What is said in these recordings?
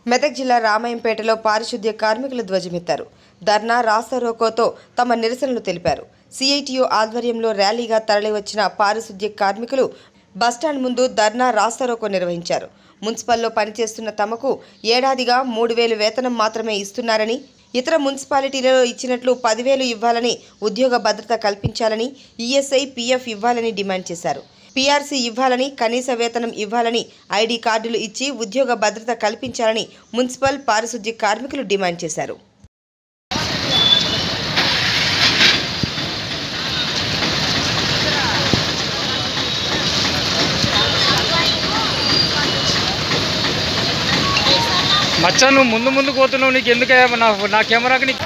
మెదక్ జిల్లా రామాయంపేటలో పారిశుద్ధ్య కార్మికులు ధ్వజమెత్తారు ధర్నా రాస్తారోకోతో తమ నిరసనలు తెలిపారు సిఐటియు ఆధ్వర్యంలో ర్యాలీగా తరలివచ్చిన పారిశుద్ధ్య కార్మికులు బస్టాండ్ ముందు ధర్నా రాస్తారోకో నిర్వహించారు మున్సిపల్లో పనిచేస్తున్న తమకు ఏడాదిగా మూడు వేలు వేతనం మాత్రమే ఇస్తున్నారని ఇతర మున్సిపాలిటీలలో ఇచ్చినట్లు పదివేలు ఇవ్వాలని ఉద్యోగ భద్రత కల్పించాలని ఈఎస్ఐ పీఎఫ్ ఇవ్వాలని డిమాండ్ చేశారు పీఆర్సీ ఇవ్వాలని కనీస వేతనం ఇవ్వాలని ఐడి కార్డులు ఇచ్చి ఉద్యోగ భద్రత కల్పించాలని మున్సిపల్ పారిశుద్ధ్య కార్మికులు డిమాండ్ చేశారు మచ్చా నువ్వు ముందు ముందు పోతున్నావు నీకు ఎందుకే నా నా కెమెరాకి నీకు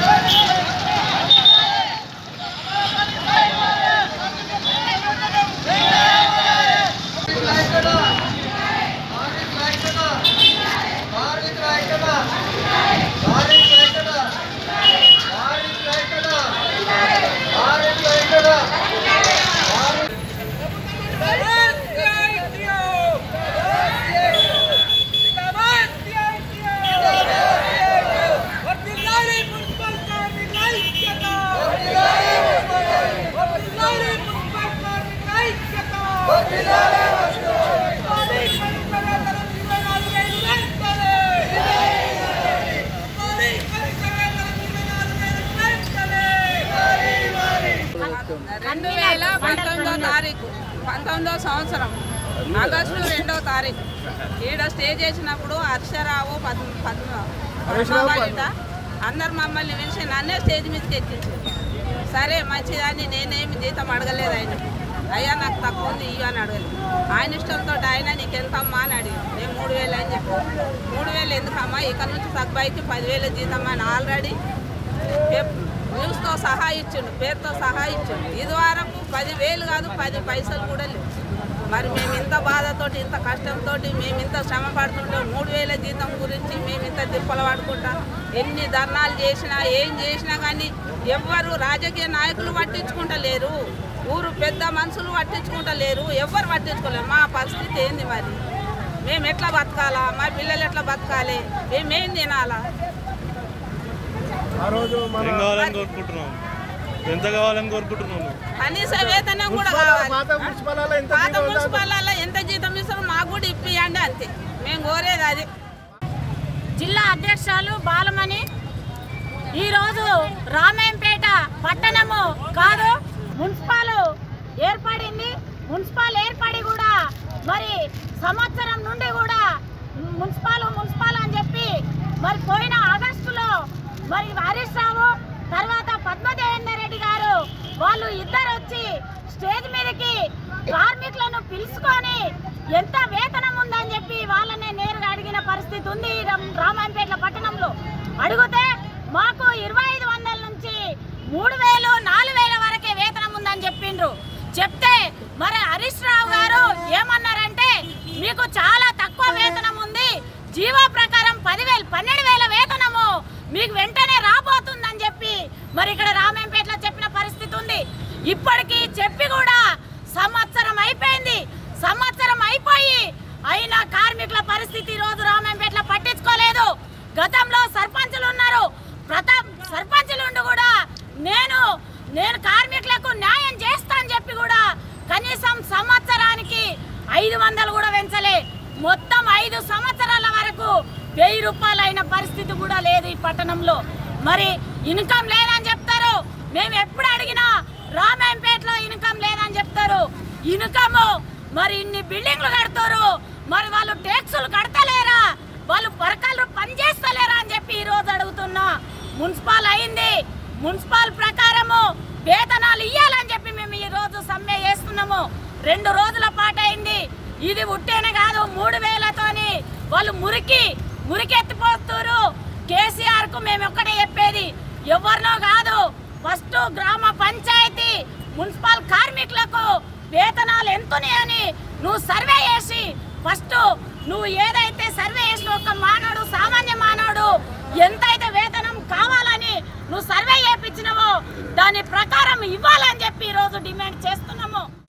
రెండు వేల పంతొమ్మిదో తారీఖు పంతొమ్మిదో సంవత్సరం ఆగస్టు రెండో తారీఖు ఈడ స్టే చేసినప్పుడు హర్షరావు పద్మ పద్మ పద్మవాయిట అందరు మమ్మల్ని పిలిచి నన్నే స్టేజ్ మీదకి ఎక్కించారు సరే మంచిదని నేనేమి జీతం అడగలేదు ఆయన అయ్యా నాకు తక్కువ ఉంది ఇవి అని అడగలేదు ఆయన ఇష్టంతో ఆయన నీకు ఎంతమ్మా అని అడిగాను నేను మూడు వేలు అని చెప్పాను మూడు వేలు ఎందుకమ్మా ఇక్కడ నుంచి తగ్గుబాయికి పదివేలు జీతం అని ఆల్రెడీ న్యూస్తో సహా ఇచ్చిండు పేరుతో సహా ఇచ్చిండు ఇది వరకు పదివేలు కాదు పది పైసలు కూడా లేవు మరి మేము ఇంత బాధతోటి ఇంత కష్టంతో మేము ఇంత శ్రమ పడుతుంటే మూడు వేల జీతం గురించి మేము ఇంత తిప్పలు పడుకుంటా ఎన్ని ధర్నాలు చేసినా ఏం చేసినా కానీ ఎవ్వరు రాజకీయ నాయకులు పట్టించుకుంటలేరు ఊరు పెద్ద మనుషులు పట్టించుకుంటలేరు ఎవ్వరు పట్టించుకోలేరు మా పరిస్థితి ఏంది మరి మేము ఎట్లా బతకాలా మా పిల్లలు ఎట్లా బతకాలి మేమేం తినాలా ఏం కావాలని కోరుకుంటున్నాం ఎంత కావాలని కోరుకుంటున్నాం కనీస వేతనం కూడా కావాలి పాత మున్సిపాలలో ఎంత జీతం ఇస్తారో మాకు కూడా ఇప్పియండి అంతే మేము కోరేది అది జిల్లా అధ్యక్షురాలు బాలమణి ఈరోజు రామాయంపేట పట్టణము కాదు మున్సిపాల్ ఏర్పడింది మున్సిపాల్ ఏర్పడి కూడా మరి సంవత్సరం నుండి కూడా మున్సిపాల్ మున్సిపాల్ అని చెప్పి మరి పోయిన ఆగస్టులో మరి హరీష్ రావు తర్వాత పద్మదేవేందర్ రెడ్డి గారు వాళ్ళు ఇద్దరు వచ్చి స్టేజ్ మీదకి కార్మికులను పిలుచుకొని ఎంత వేతనం ఉందని చెప్పి వాళ్ళనే నేరుగా అడిగిన పరిస్థితి ఉంది ఈ రం- రామాయంపేట పట్టణంలో అడిగితే మాకు ఇరవై ఐదు వందల నుంచి మూడు వేలు నాలుగు వేల వరకే వేతనం ఉందని చెప్పిండ్రు చెప్తే మరి హరీష్ రావు గారు ఏమన్నారంటే మీకు చాలా తక్కువ వేతనం ఉంది జీవో ప్రకారం పదివేలు పన్నెండు వేల వేతనము మీకు వెంటనే రాబోతుందని చెప్పి మరి ఇక్కడ రామాయంపేటలో చెప్పిన పరిస్థితి ఉంది ఇప్పటికీ చెప్పి కూడా సంవత్సరం అయిపోయింది సంవత్సరం అయిపోయి అయినా కార్మికుల పరిస్థితి ఈ రోజు రామాయంపేటలో పట్టించుకోలేదు గతంలో సర్పంచులు ఉన్నారు ప్రతాప్ సర్పంచులు ఉండి కూడా నేను నేను కార్మికులకు న్యాయం చేస్తా అని చెప్పి కూడా కనీసం సంవత్సరానికి ఐదు వందలు కూడా పెంచలే మొత్తం ఐదు సంవత్సరాల వరకు వెయ్యి రూపాయలు అయిన పరిస్థితి కూడా లేదు ఈ పట్టణంలో మరి ఇన్కమ్ లేదని చెప్తారు మేము ఎప్పుడు అడిగినా రామాయంపేటలో ఇన్కమ్ లేదని చెప్తారు ఇన్కమ్ మరి ఇన్ని బిల్డింగ్లు కడతారు మరి వాళ్ళు ట్యాక్సులు కడతలేరా వాళ్ళు పరకాలు పని చేస్తలేరా అని చెప్పి ఈ రోజు అడుగుతున్నా మున్సిపల్ అయింది మున్సిపల్ ప్రకారము వేతనాలు ఇవ్వాలని చెప్పి మేము ఈ రోజు సమ్మె చేస్తున్నాము రెండు రోజుల పాటు అయింది ఇది ఉట్టేనే కాదు మూడు వేలతోని వాళ్ళు మురికి మురికి ఎత్తిపోతున్నారు కేసీఆర్ కు మేము ఒక్కటే చెప్పేది ఎవరినో కాదు ఫస్ట్ గ్రామ పంచాయతీ మున్సిపల్ కార్మికులకు వేతనాలు ఎంతున్నాయని నువ్వు సర్వే చేసి ఫస్ట్ నువ్వు ఏదైతే సర్వే చేసిన ఒక మానవుడు సామాన్య మానవుడు ఎంతైతే వేతనం కావాలని నువ్వు సర్వే చేయించినవో దాని ప్రకారం ఇవ్వాలని చెప్పి ఈరోజు డిమాండ్ చేస్తున్నాము